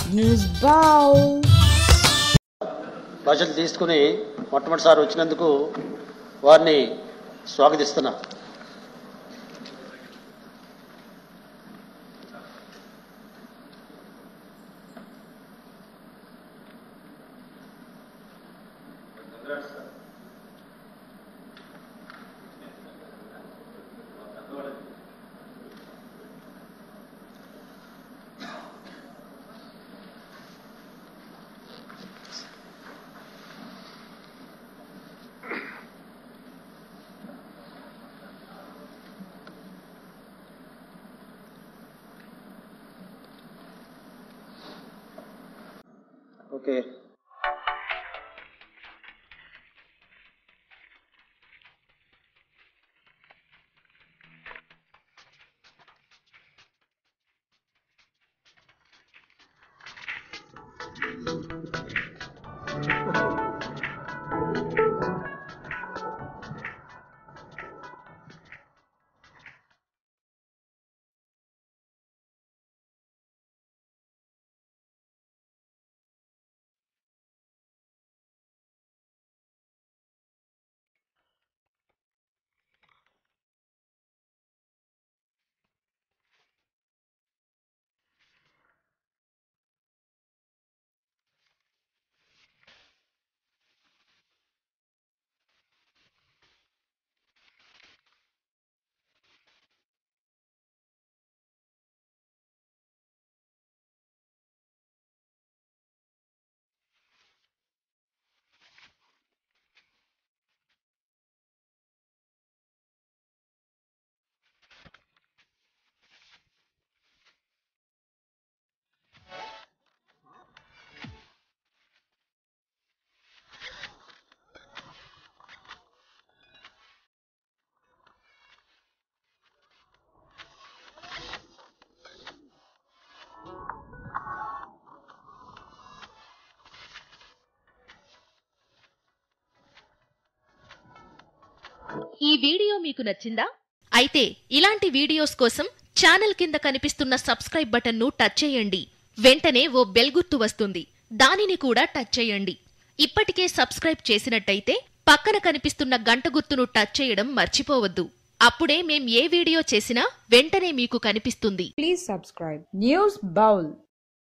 News Bow. బాధ్యతలు తీసుకుని మొట్టమొదటిసారి వచ్చినందుకు వారిని స్వాగతిస్తున్నా ఓకే ఈ వీడియో మీకు నచ్చిందా అయితే ఇలాంటి వీడియోస్ కోసం ఛానల్ కింద కనిపిస్తున్న సబ్స్క్రైబ్ బటన్ను టచ్ చేయండి వెంటనే ఓ బెల్ గుర్తు వస్తుంది దానిని కూడా టచ్ చేయండి ఇప్పటికే సబ్స్క్రైబ్ చేసినట్టయితే పక్కన కనిపిస్తున్న గంట గుర్తును టచ్ చేయడం మర్చిపోవద్దు అప్పుడే మేం ఏ వీడియో చేసినా వెంటనే మీకు కనిపిస్తుంది Please subscribe. News Bowl.